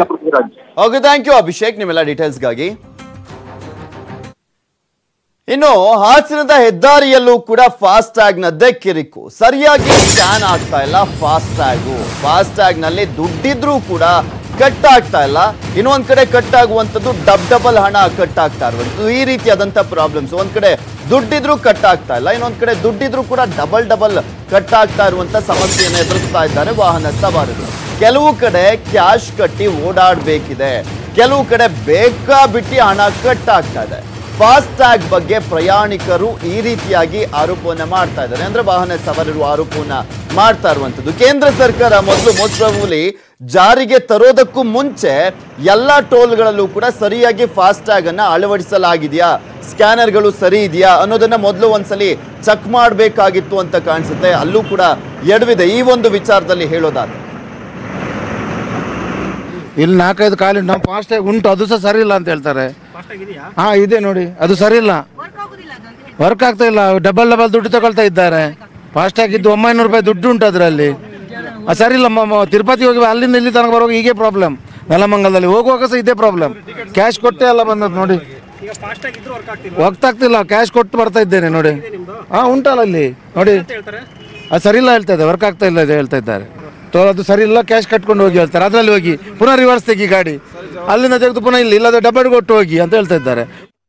ಇದೆಯಾ Prithviraj okay thank you Abhishek ನಿಮ್ಮೆಲ್ಲ ಡೀಟೇಲ್ಸ್ಗಾಗಿ ಇನ್ನು ಹಾಸನದ ಹೆದ್ದಾರಿಯಲ್ಲೂ ಕೂಡ ಫಾಸ್ಟ್ ಟ್ಯಾಗ್ ನದ್ದೇ ಕಿರಿಕು ಸರಿಯಾಗಿ ಸ್ಕ್ಯಾನ್ ಆಗ್ತಾ ಇಲ್ಲ ಫಾಸ್ಟ್ ಟ್ಯಾಗು ಫಾಸ್ಟ್ ಟ್ಯಾಗ್ ನಲ್ಲಿ ದುಡ್ಡಿದ್ರೂ ಕೂಡ ಕಟ್ ಆಗ್ತಾ ಇಲ್ಲ ಇನ್ನೊಂದ್ ಕಡೆ ಕಟ್ ಆಗುವಂಥದ್ದು ಡಬ್ ಡಬಲ್ ಹಣ ಕಟ್ ಆಗ್ತಾ ಇರುವಂಥದ್ದು ಈ ರೀತಿಯಾದಂಥ ಪ್ರಾಬ್ಲಮ್ಸ್ ಒಂದ್ ಕಡೆ ದುಡ್ಡಿದ್ರೂ ಕಟ್ ಆಗ್ತಾ ಇಲ್ಲ ಇನ್ನೊಂದ್ ಕಡೆ ದುಡ್ಡಿದ್ರೂ ಕೂಡ ಡಬಲ್ ಡಬಲ್ ಕಟ್ ಆಗ್ತಾ ಇರುವಂತ ಸಮಸ್ಯೆಯನ್ನು ಎದುರಿಸ್ತಾ ಇದ್ದಾರೆ ವಾಹನ ಸವಾರರು ಕೆಲವು ಕಡೆ ಕ್ಯಾಶ್ ಕಟ್ಟಿ ಓಡಾಡಬೇಕಿದೆ ಕೆಲವು ಕಡೆ ಬೇಕಾ ಬಿಟ್ಟು ಹಣ ಕಟ್ ಆಗ್ತಾ ಇದೆ ಫಾಸ್ಟ್ ಟ್ಯಾಗ್ ಬಗ್ಗೆ ಪ್ರಯಾಣಿಕರು ಈ ರೀತಿಯಾಗಿ ಆರೋಪವನ್ನ ಮಾಡ್ತಾ ಇದ್ದಾರೆ ಅಂದ್ರೆ ವಾಹನ ಸವಾರರು ಆರೋಪವನ್ನ ಮಾಡ್ತಾ ಇರುವಂತದ್ದು ಕೇಂದ್ರ ಸರ್ಕಾರ ಮೊದಲು ಮೋಸ್ಟ್ರಮೂಲಿ ಜಾರಿಗೆ ತರೋದಕ್ಕೂ ಮುಂಚೆ ಎಲ್ಲಾ ಟೋಲ್ಗಳಲ್ಲೂ ಕೂಡ ಸರಿಯಾಗಿ ಫಾಸ್ಟ್ ಟ್ಯಾಗ್ ಅನ್ನ ಅಳವಡಿಸಲಾಗಿದೆಯಾ ಸ್ಕ್ಯಾನರ್ಗಳು ಸರಿ ಇದೆಯಾ ಅನ್ನೋದನ್ನ ಮೊದಲು ಒಂದ್ಸಲಿ ಚೆಕ್ ಮಾಡಬೇಕಾಗಿತ್ತು ಅಂತ ಕಾಣಿಸುತ್ತೆ ಅಲ್ಲೂ ಕೂಡ ಎಡವಿದೆ ಈ ಒಂದು ವಿಚಾರದಲ್ಲಿ ಹೇಳೋದಾದ್ರೆ ಇಲ್ಲಿ ನಾಲ್ಕೈದು ಕಾಲಿ ನಾವು ಫಾಸ್ಟಾಗಿ ಉಂಟು ಅದು ಸಹ ಸರಿ ಇಲ್ಲ ಅಂತ ಹೇಳ್ತಾರೆ ಹಾ ಇದೆ ನೋಡಿ ಅದು ಸರಿ ಇಲ್ಲ ವರ್ಕ್ ಆಗ್ತಾ ಇಲ್ಲ ಡಬಲ್ ಡಬಲ್ ದುಡ್ಡು ತಗೊಳ್ತಾ ಇದ್ದಾರೆ ಫಾಸ್ಟಾಗಿ ಇದ್ದು ಒಂಬೈನೂರು ರೂಪಾಯಿ ದುಡ್ಡು ಉಂಟು ಅದರಲ್ಲಿ ಅದು ಸರಿ ಇಲ್ಲ ಮ- ಮ- ತಿರುಪತಿ ಹೋಗಿ ಅಲ್ಲಿಂದ ಇಲ್ಲಿ ತನಕ ಬರುವಾಗ ಹೀಗೆ ಪ್ರಾಬ್ಲಮ್ ನೆಲಮಂಗಲದಲ್ಲಿ ಹೋಗುವಾಗ ಸಹ ಇದೇ ಪ್ರಾಬ್ಲಮ್ ಕ್ಯಾಶ್ ಕೊಟ್ಟೆ ಎಲ್ಲ ಬಂದದ್ದು ನೋಡಿ ವರ್ಕ್ ಆಗ್ತಿಲ್ಲ ಕ್ಯಾಶ್ ಕೊಟ್ಟು ಬರ್ತಾ ಇದ್ದೇನೆ ನೋಡಿ ಹಾ ಉಂಟಲ್ಲ ಅಲ್ಲಿ ನೋಡಿ ಅದು ಸರಿ ಇಲ್ಲ ಹೇಳ್ತಾ ಇದ್ದಾರೆ ವರ್ಕ್ ಆಗ್ತಾ ಇಲ್ಲ ಇದು ಹೇಳ್ತಾ ಇದ್ದಾರೆ ತೋ ಅದು ಸರಿ ಇಲ್ಲ ಕ್ಯಾಶ್ ಕಟ್ಕೊಂಡು ಹೋಗಿ ಹೇಳ್ತಾರೆ ಅದರಲ್ಲಿ ಹೋಗಿ ಪುನಃ ರಿವರ್ಸ್ ತೆಗಿ ಗಾಡಿ ಅಲ್ಲಿಂದ ತೆಗೆದು ಪುನಃ ಇಲ್ಲಿ ಇಲ್ಲದ ಡಬ್ಬಡ್ ಕೊಟ್ಟು ಹೋಗಿ ಅಂತ ಹೇಳ್ತಾ ಇದ್ದಾರೆ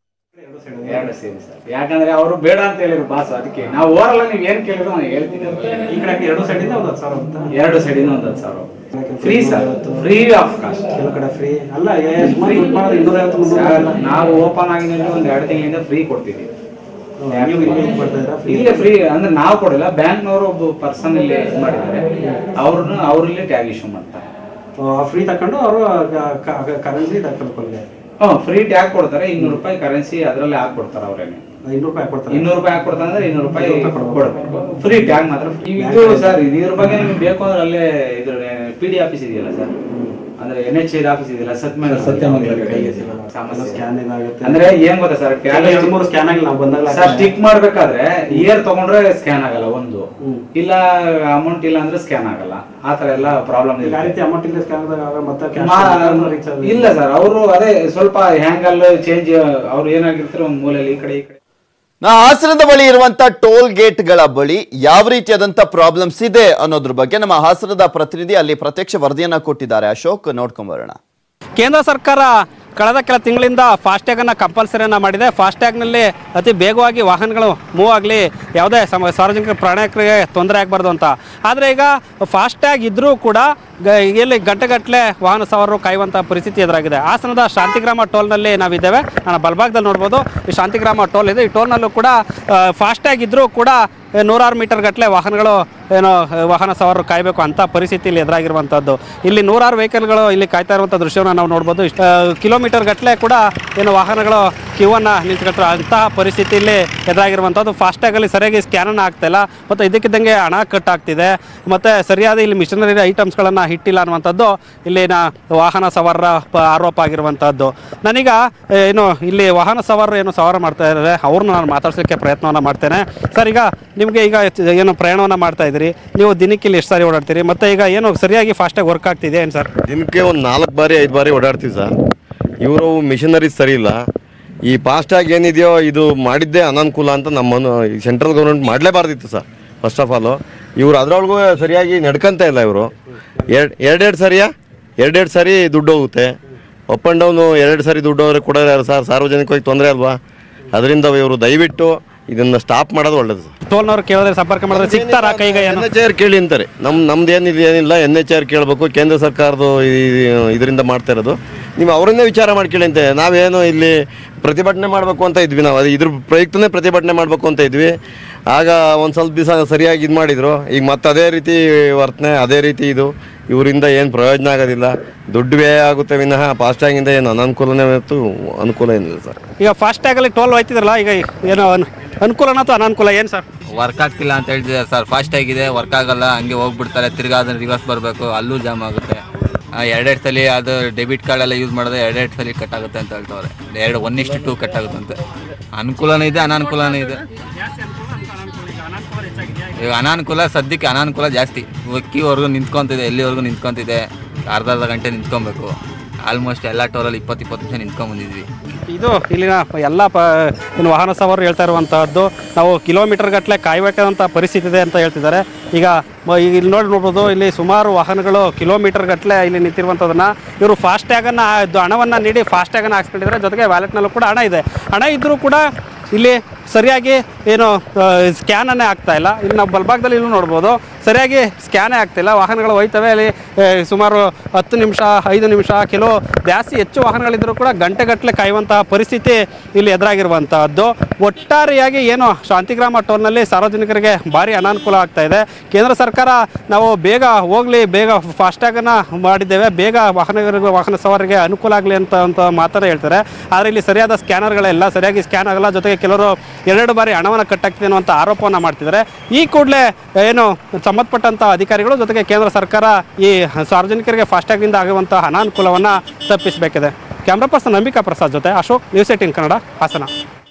ಎರಡು ಸೇರಿ ಸರ್ ಯಾಕಂದ್ರೆ ಅವರು ಬೇಡ ಅಂತ ಹೇಳಿದ್ರು ಬಾಸ್ ಅದಕ್ಕೆ ನಾವು ಓರಲ್ಲ ನೀವು ಏನ್ ಕೇಳಿದ್ರು ನಾನು ಹೇಳ್ತೀನಿ ಈ ಕಡೆ ಎರಡು ಸೈಡಿಂದ ಒಂದು ಹತ್ತು ಸಾವಿರ ಅಂತ ಎರಡು ಸೈಡಿಂದ ಒಂದು ಹತ್ತು ಸಾವಿರ free sir free of cost ಕೆಲವು ಕಡೆ ಫ್ರೀ ಅಲ್ಲ ಏ- ಸುಮಾರು ದುಡ್ಡು ಮಾಡೋದು ಇನ್ನೂರೈವತ್ತು ಮುನ್ನೂರು ಸರ್, ಅಲ್ಲ. ನಾವು ಓಪನ್ ಆಗಿನಲ್ಲಿ ಒಂದು ಎರಡು ತಿಂಗಳಿಂದ ಫ್ರೀ ಕೊಡ್ತಿದ್ದೀವಿ ನೀವು ಇಲ್ಲಿ ಇದು ಮಾಡ್ತಾ ಇದ್ದೀರಾ? free? ಇಲ್ಲೇ ಫ್ರೀ ಅಂದ್ರೆ ನಾವು ಕೊಡಿಲ್ಲ ಬ್ಯಾಂಕ್ನವರು ಒಬ್ಬ ಪರ್ಸನ್ ಇಲ್ಲಿ ಇದು ಮಾಡಿದ್ದಾರೆ ಅವ್ರನ್ನ ಅವ್ರಲ್ಲಿ ಟ್ಯಾಗ್ ಇಶ್ಯೂ ಮಾಡ್ತಾರೆ ಫ್ರೀ ತಕೊಂಡು ಅವರು ಕರೆನ್ಸಿ ತಗೊಂಡ್ಕೊಳ್ಳಿ ಹ್ಮ್ ಫ್ರೀ ಟ್ಯಾಗ್ ಕೊಡ್ತಾರೆ ಇನ್ನೂರು ರೂಪಾಯಿ ಕರೆನ್ಸಿ ಅದರಲ್ಲೇ ಹಾಕ್ಕೊಡ್ತಾರೆ ಅವ್ರೇನೆ ಇನ್ನೂರು ರೂಪಾಯಿ ಕೊಡ್ತಾರೆ ಇನ್ನೂರು ರೂಪಾಯಿ ಹಾಕ್ಕೊಡ್ತಾರೆ ಅಂದ್ರೆ ಇನ್ನೂರು ರೂಪಾಯಿ ಇನ್ನೂರು ರೂಪಾಯಿ ಕೊಡಬೇಕು ಫ್ರೀ ಟ್ಯಾಗ್ ಮಾತ್ರ free. ಇದು ಸರ್ ಇದ್ರ ಬಗ್ಗೆ ನಿಮ್ಗೆ ಬೇಕು ಅಂದ್ರೆ ಅಲ್ಲೇ ಇದ್ರ ಪಿ ಡಿ ಆಫೀಸ್ ಇದೆಯಲ್ಲ ಸರ್ ಅಂದ್ರೆ ಎನ್ ಎಚ್ ಐ ಆಫೀಸ್ ಇದೆಯಲ್ಲ ಸತ್ಯಮಂಗಲ ಸತ್ಯಮಂಗಲ ಕೈಗೆ ಸಿಗಲ್ಲ. ಸಮಸ್ಯೆ. ಸ್ಕ್ಯಾನ್ ಇದಾಗುತ್ತೆ ಅಂದ್ರೆ ಏನ್ ಗೊತ್ತಾ ಸರ್ ಎಲ್ಲ ಎರಡು ಮೂರು ಸ್ಕ್ಯಾನ್ ಆಗಿಲ್ಲ ನಾವು ಬಂದಾಗ ಸರ್ ಸ್ಟಿಕ್ ಮಾಡ್ಬೇಕಾದ್ರೆ ಇಯರ್ ತಗೊಂಡ್ರೆ ಸ್ಕ್ಯಾನ್ ಆಗಲ್ಲ ಒಂದು ಹ್ಮ್. ಇಲ್ಲ ಅಮೌಂಟ್ ಇಲ್ಲ ಅಂದ್ರೆ ಸ್ಕ್ಯಾನ್ ಆಗಲ್ಲ ಆ ತರ ಎಲ್ಲ ಪ್ರಾಬ್ಲಮ್ ಈಗ ಆ ರೀತಿ ಅಮೌಂಟ್ ಇಲ್ಲ ಸ್ಕ್ಯಾನ್ ಆದಾಗ ಮತ್ತೆ ಮಾ- ರೀಚ್ ಇಲ್ಲ ಸರ್ ಅವರು ಅದೇ ಸ್ವಲ್ಪ ಹ್ಯಾಂಗಲ್ ಚೇಂಜ್ ಅವ್ರು ಏನಾಗಿರ್ತಾರೆ ಒಂದ್ ಮೂಲೆಯಲ್ಲಿ ಈ ಕಡೆ ಈ ಕಡೆ ನಾ ಹಾಸನದ ಬಳಿ ಇರುವಂತ ಟೋಲ್ ಗೇಟ್ಗಳ ಬಳಿ ಯಾವ ರೀತಿಯಾದಂತ ಪ್ರಾಬ್ಲಮ್ಸ್ ಇದೆ ಅನ್ನೋದ್ರ ಬಗ್ಗೆ ನಮ್ಮ ಹಾಸನದ ಪ್ರತಿನಿಧಿ ಅಲ್ಲಿ ಪ್ರತ್ಯಕ್ಷ ವರದಿಯನ್ನ ಕೊಟ್ಟಿದ್ದಾರೆ ಅಶೋಕ್ ನೋಡ್ಕೊಂಡ್ ಬರೋಣ ಕೇಂದ್ರ ಸರ್ಕಾರ ಕಳೆದ ಕೆಲ ತಿಂಗಳಿಂದ ಫಾಸ್ಟ್ಯಾಗನ್ನು ಕಂಪಲ್ಸರಿಯನ್ನು ಮಾಡಿದೆ ಫಾಸ್ಟ್ಯಾಗ್ನಲ್ಲಿ ಅತಿ ಬೇಗವಾಗಿ ವಾಹನಗಳು ಮೂವ್ ಆಗಲಿ ಯಾವುದೇ ಸಮ ಸಾರ್ವಜನಿಕ ಪ್ರಯಾಣಿಕರಿಗೆ ತೊಂದರೆ ಆಗಬಾರ್ದು ಅಂತ ಆದರೆ ಈಗ ಫಾಸ್ಟ್ಯಾಗ್ ಇದ್ದರೂ ಕೂಡ ಗ- ಇಲ್ಲಿ ಗಂಟೆಗಟ್ಟಲೆ ವಾಹನ ಸವಾರರು ಕಾಯುವಂಥ ಪರಿಸ್ಥಿತಿ ಎದುರಾಗಿದೆ ಹಾಸನದ ಶಾಂತಿಗ್ರಾಮ ಟೋಲ್ನಲ್ಲಿ ನಾವಿದ್ದೇವೆ ನಾನು ಬಲಭಾಗದಲ್ಲಿ ನೋಡ್ಬೋದು ಈ ಶಾಂತಿಗ್ರಾಮ ಟೋಲ್ ಇದೆ ಈ ಟೋಲ್ನಲ್ಲೂ ಕೂಡ ಫಾಸ್ಟ್ಯಾಗ್ ಇದ್ದರೂ ಕೂಡ ಏ, ನೂರಾರು ಮೀಟರ್ ಗಟ್ಟಲೆ ವಾಹನಗಳು ಏನೋ ಆ, ವಾಹನ ಸವಾರರು ಕಾಯಬೇಕು ಅಂತ ಪರಿಸ್ಥಿತಿಯಲ್ಲಿ ಎದುರಾಗಿರುವಂಥದ್ದು ಇಲ್ಲಿ ನೂರಾರು ವೆಹಿಕಲ್ಗಳು ಇಲ್ಲಿ ಕಾಯ್ತಾ ಇರುವಂಥ ದೃಶ್ಯವನ್ನು ನಾವು ನೋಡ್ಬೋದು ಇಷ್ಟ ಕಿಲೋಮೀಟರ್ ಗಟ್ಟಲೆ ಕೂಡ ಏನು ವಾಹನಗಳು ಕ್ಯೂವನ್ನು ನಿಂತ್ಕೊಳ್ತಾರೆ ಅಂತಹ ಪರಿಸ್ಥಿತಿಯಲ್ಲಿ ಎದುರಾಗಿರುವಂಥದ್ದು ಫಾಸ್ಟ್ಯಾಗಲ್ಲಿ ಸರಿಯಾಗಿ ಸ್ಕ್ಯಾನನ್ನು ಆಗ್ತಾಯಿಲ್ಲ ಮತ್ತು ಇದಕ್ಕಿದ್ದಂಗೆ ಹಣ ಕಟ್ ಆಗ್ತಿದೆ ಮತ್ತು ಸರಿಯಾದ ಇಲ್ಲಿ ಮಿಷನರಿ ಐಟಮ್ಸ್ಗಳನ್ನು ಇಟ್ಟಿಲ್ಲ ಅನ್ನುವಂಥದ್ದು ಇಲ್ಲಿನ ವಾಹನ ಸವಾರರ ಪ- ಆರೋಪ ಆಗಿರುವಂಥದ್ದು ನಾನೀಗ ಏ, ಏನು ಇಲ್ಲಿ ವಾಹನ ಸವಾರರು ಏನು ಸವಾರ ಮಾಡ್ತಾ ಇದ್ದಾರೆ ಅವ್ರನ್ನ ನಾನು ಮಾತಾಡ್ಸೋಕ್ಕೆ ಪ್ರಯತ್ನವನ್ನು ಮಾಡ್ತೇನೆ ಸರ್ ಈಗ ನಿಮಗೆ ಈಗ ಚ- ಏನು ಪ್ರಯಾಣವನ್ನು ಮಾಡ್ತಾ ಇದ್ದೀರಿ ನೀವು ದಿನಕ್ಕೆ ಇಲ್ಲಿ ಎಷ್ಟು ಸಾರಿ ಓಡಾಡ್ತೀರಿ ಮತ್ತು ಈಗ ಏನು ಸರಿಯಾಗಿ ಫಾಸ್ಟಾಗಿ ವರ್ಕ್ ಆಗ್ತಿದೆ ಏನು ಸರ್ ದಿನಕ್ಕೆ ಒಂದು ನಾಲ್ಕು ಬಾರಿ ಐದು ಬಾರಿ ಓಡಾಡ್ತೀವಿ ಸರ್ ಇವರು ಮಿಷನರೀಸ್ ಸರಿ ಇಲ್ಲ ಈ ಫಾಸ್ಟಾಗಿ ಏನಿದೆಯೋ ಇದು ಮಾಡಿದ್ದೇ ಅನಾನುಕೂಲ ಅಂತ ನಮ್ಮ ಸೆಂಟ್ರಲ್ ಗೌರ್ಮೆಂಟ್ ಮಾಡಲೇಬಾರ್ದಿತ್ತು ಸರ್ ಫಸ್ಟ್ ಆಫ್ ಆಲು ಇವರು ಅದರೊಳಗೂ ಸರಿಯಾಗಿ ನಡ್ಕೊಂತ ಇಲ್ಲ ಇವರು ಎರಡು ಎರಡೆರಡು ಸರಿಯಾ ಎರಡೆರಡು ಸಾರಿ ದುಡ್ಡು ಹೋಗುತ್ತೆ ಅಪ್ ಆ್ಯಂಡ್ ಡೌನು ಎರಡು ಸಾರಿ ದುಡ್ಡು ಹೋದ್ರೆ ಕೊಡೋರು ಯಾರು ಸರ್ ಸಾರ್ವಜನಿಕವಾಗಿ ತೊಂದರೆ ಅಲ್ವಾ ಅದರಿಂದ ಇವರು ದಯವಿಟ್ಟು ಇದನ್ನು ಸ್ಟಾಪ್ ಮಾಡೋದು ಒಳ್ಳೇದು ಸರ್ ಟೋಲ್ನವ್ರು ಕೇಳಿದ್ರೆ ಸಂಪರ್ಕ ಮಾಡಿದ್ರೆ ಸಿಗ್ತಾರಾ ಕೈಗೆ ಏನು ಎನ್ ಎಚ್ ಆರ್ ಕೇಳಿ ಅಂತಾರೆ ನಮ್ಮ ನಮ್ದು ಏನಿದೆ ಏನಿಲ್ಲ ಎನ್ ಎಚ್ ಆರ್ ಕೇಳಬೇಕು ಕೇಂದ್ರ ಸರ್ಕಾರದ್ದು ಇದರಿಂದ ಮಾಡ್ತಾ ಇರೋದು ನೀವು ಅವರನ್ನೇ ವಿಚಾರ ಮಾಡ್ಕೊಳ್ಳಿ ಅಂತೆ ನಾವೇನು ಇಲ್ಲಿ ಪ್ರತಿಭಟನೆ ಮಾಡಬೇಕು ಅಂತ ಇದ್ವಿ ನಾವು ಅದು ಇದ್ರ ಪ್ರಯುಕ್ತನೇ ಪ್ರತಿಭಟನೆ ಮಾಡಬೇಕು ಅಂತ ಇದ್ವಿ ಆಗ ಒಂದು ಸ್ವಲ್ಪ ದಿವಸ ಸರಿಯಾಗಿ ಇದು ಮಾಡಿದ್ರು ಈಗ ಮತ್ತೆ ಅದೇ ರೀತಿ ವರ್ತನೆ ಅದೇ ರೀತಿ ಇದು ಇವರಿಂದ ಏನು ಪ್ರಯೋಜನ ಆಗೋದಿಲ್ಲ ದುಡ್ಡು ವ್ಯಯ ಆಗುತ್ತೆ ವಿನಃ ಫಾಸ್ಟ್ಯಾಗಿಂದ ಏನು ಅನನುಕೂಲನೇ ಹೊರತು ಅನುಕೂಲ ಏನಿಲ್ಲ ಸರ್ ಈಗ ಫಾಸ್ಟ್ಯಾಗಲ್ಲಿ ಟೋಲ್ ಹೋಯ್ತಿದ್ರಲ್ಲ ಈಗ ಏನು ಅನ್- ಅನುಕೂಲನ ಅಥವಾ ಅನಾನುಕೂಲ ಏನು ಸರ್ ವರ್ಕ್ ಆಗ್ತಿಲ್ಲ ಅಂತ ಹೇಳ್ತಿದ್ದಾರೆ ಸರ್ ಫಾಸ್ಟ್ ಆಗಿದೆ ವರ್ಕ್ ಆಗಲ್ಲ ಹಂಗೆ ಹೋಗ್ಬಿಡ್ತಾರೆ ತಿರ್ಗಾ ಅದನ್ನ ರಿವರ್ಸ್ ಬರಬೇಕು ಅಲ್ಲೂ ಜಾಮ್ ಆಗುತ್ತೆ ಎರಡೆರಡು ಸಲ ಅದು ಡೆಬಿಟ್ ಕಾರ್ಡ್ ಎಲ್ಲ ಯೂಸ್ ಮಾಡಿದ್ರೆ ಎರಡೆರಡು ಸಲ ಕಟ್ ಆಗುತ್ತೆ ಅಂತ ಹೇಳ್ತವ್ರೆ ಎರಡು ಒನ್ ಇಷ್ಟು ಟೂ ಕಟ್ ಆಗುತ್ತಂತೆ ಅನುಕೂಲನೂ ಇದೆ ಅನಾನುಕೂಲನೂ ಇದೆ ಈಗ ಅನಾನುಕೂಲ ಸದ್ಯಕ್ಕೆ ಅನಾನುಕೂಲ ಜಾಸ್ತಿ ಕ್ಯೂವರೆಗೂ ನಿಂತ್ಕೊಂತಿದೆ ಎಲ್ಲಿವರೆಗೂ ನಿಂತ್ಕೊಂತಿದೆ ಅರ್ಧ ಅರ್ಧ ಗಂಟೆ ನಿಂತ್ಕೊಬೇಕು ಆಲ್ಮೋಸ್ಟ್ ಎಲ್ಲ ಟೋಲಲ್ಲಿ ಇಪ್ಪತ್ತು ಇಪ್ಪತ್ತು ನಿಮಿಷ ನಿಂತ್ಕೊಂಡ್ ಬಂದಿದ್ವಿ ಇದು ಇಲ್ಲಿನ ಎಲ್ಲ ಪ ಏನು ವಾಹನ ಸವಾರರು ಹೇಳ್ತಾ ಇರುವಂತಹದ್ದು ನಾವು ಕಿಲೋಮೀಟರ್ ಗಟ್ಟಲೆ ಕಾಯಬೇಕಾದಂಥ ಪರಿಸ್ಥಿತಿ ಇದೆ ಅಂತ ಹೇಳ್ತಿದ್ದಾರೆ ಈಗ ಮ- ಈಗ ಇಲ್ಲಿ ನೋಡಿ ನೋಡ್ಬೋದು ಇಲ್ಲಿ ಸುಮಾರು ವಾಹನಗಳು ಕಿಲೋಮೀಟರ್ ಗಟ್ಟಲೆ ಇಲ್ಲಿ ನಿಂತಿರುವಂಥದ್ದನ್ನ ಇವರು ಫಾಸ್ಟ್ಯಾಗನ್ನು ಹಣವನ್ನು ನೀಡಿ ಫಾಸ್ಟ್ಯಾಗನ್ನು ಹಾಕ್ಸ್ಕೊಂಡಿದ್ದಾರೆ ಜೊತೆಗೆ ವ್ಯಾಲೆಟ್ನಲ್ಲೂ ಕೂಡ ಹಣ ಇದೆ ಹಣ ಇದ್ದರೂ ಕೂಡ ಇಲ್ಲಿ ಸರಿಯಾಗಿ ಏನು ಸ್ಕ್ಯಾನನ್ನೇ ಆಗ್ತಾ ಇಲ್ಲ ಇಲ್ಲಿ ನಾವು ಬಲಭಾಗದಲ್ಲಿ ಇಲ್ಲೂ ನೋಡ್ಬೋದು ಸರಿಯಾಗಿ ಸ್ಕ್ಯಾನೇ ಆಗ್ತಿಲ್ಲ ವಾಹನಗಳು ಹೋಯ್ತವೆ ಅಲ್ಲಿ ಆ, ಸುಮಾರು ಹತ್ತು ನಿಮಿಷ ಐದು ನಿಮಿಷ ಕೆಲವು ಜಾಸ್ತಿ ಹೆಚ್ಚು ವಾಹನಗಳಿದ್ದರೂ ಕೂಡ ಗಂಟೆಗಟ್ಟಲೆ ಕಾಯುವಂತಹ ಪರಿಸ್ಥಿತಿ ಇಲ್ಲಿ ಎದುರಾಗಿರುವಂತಹದ್ದು ಒಟ್ಟಾರೆಯಾಗಿ ಏನು ಶಾಂತಿಗ್ರಾಮ ಟೋಲ್ನಲ್ಲಿ ಸಾರ್ವಜನಿಕರಿಗೆ ಭಾರಿ ಅನಾನುಕೂಲ ಆಗ್ತಾ ಇದೆ ಕೇಂದ್ರ ಸರ್ಕಾರ ನಾವು ಬೇಗ ಹೋಗಲಿ ಬೇಗ ಫಾಸ್ಟ್ಯಾಗನ್ನು ಮಾಡಿದ್ದೇವೆ ಬೇಗ ವಾಹನಗಳಿಗೆ ವಾಹನ ಸವಾರರಿಗೆ ಅನುಕೂಲ ಆಗಲಿ ಅಂತ ಅಂತ ಮಾತನ್ನ ಹೇಳ್ತಾರೆ ಆದರೆ ಇಲ್ಲಿ ಸರಿಯಾದ ಸ್ಕ್ಯಾನರ್ಗಳೆಲ್ಲ ಸರಿಯಾಗಿ ಸ್ಕ್ಯಾನ್ ಆಗಲ್ಲ ಜೊತೆಗೆ ಕೆಲವರು ಎರಡು ಬಾರಿ ಹಣವನ್ನು ಕಟ್ಟಾಗ್ತಿದೆ ಅನ್ನುವಂಥ ಆರೋಪವನ್ನು ಮಾಡ್ತಿದ್ದಾರೆ ಈ ಕೂಡಲೇ ಏನು ಸಂಬಂಧಪಟ್ಟಂಥ ಅಧಿಕಾರಿಗಳು ಜೊತೆಗೆ ಕೇಂದ್ರ ಸರ್ಕಾರ ಈ ಸಾರ್ವಜನಿಕರಿಗೆ ಫಾಸ್ಟ್ಯಾಗಿಂದ ಆಗುವಂಥ ಅನಾನುಕೂಲವನ್ನು ತಪ್ಪಿಸಬೇಕಿದೆ ಕ್ಯಾಮ್ರಾ ಪರ್ಸನ್ ಅಂಬಿಕಾ ಪ್ರಸಾದ್ ಜೊತೆ ಅಶೋಕ್ ನ್ಯೂಸ್ ಏಟಿನ್ ಕನ್ನಡ ಹಾಸನ